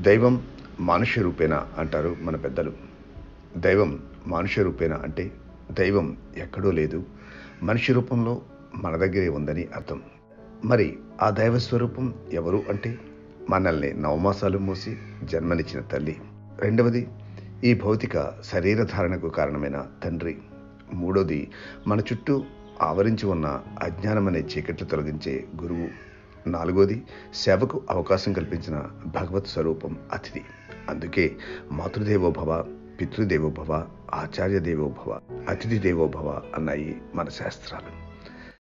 దైవం మానుష్య రూపేణ అంటారు మన పెద్దలు దైవం మానుష్య రూపేణ అంటే దైవం ఎక్కడో లేదు మనిషి రూపంలో మన దగ్గరే ఉందని అర్థం మరి ఆ దైవ స్వరూపం ఎవరు అంటే మనల్ని నవమాసాలు మూసి జన్మనిచ్చిన తల్లి రెండవది ఈ భౌతిక శరీర ధారణకు కారణమైన తండ్రి మూడోది మన చుట్టూ ఆవరించి ఉన్న అజ్ఞానమనే చీకట్లు తొలగించే గురువు నాలుగోది సేవకు అవకాశం కల్పించిన భగవత్ స్వరూపం అతిథి అందుకే మాతృదేవోభవ పితృదేవోభవ ఆచార్య దేవోభవ అతిథి దేవోభవ అన్నాయి మన శాస్త్రాలు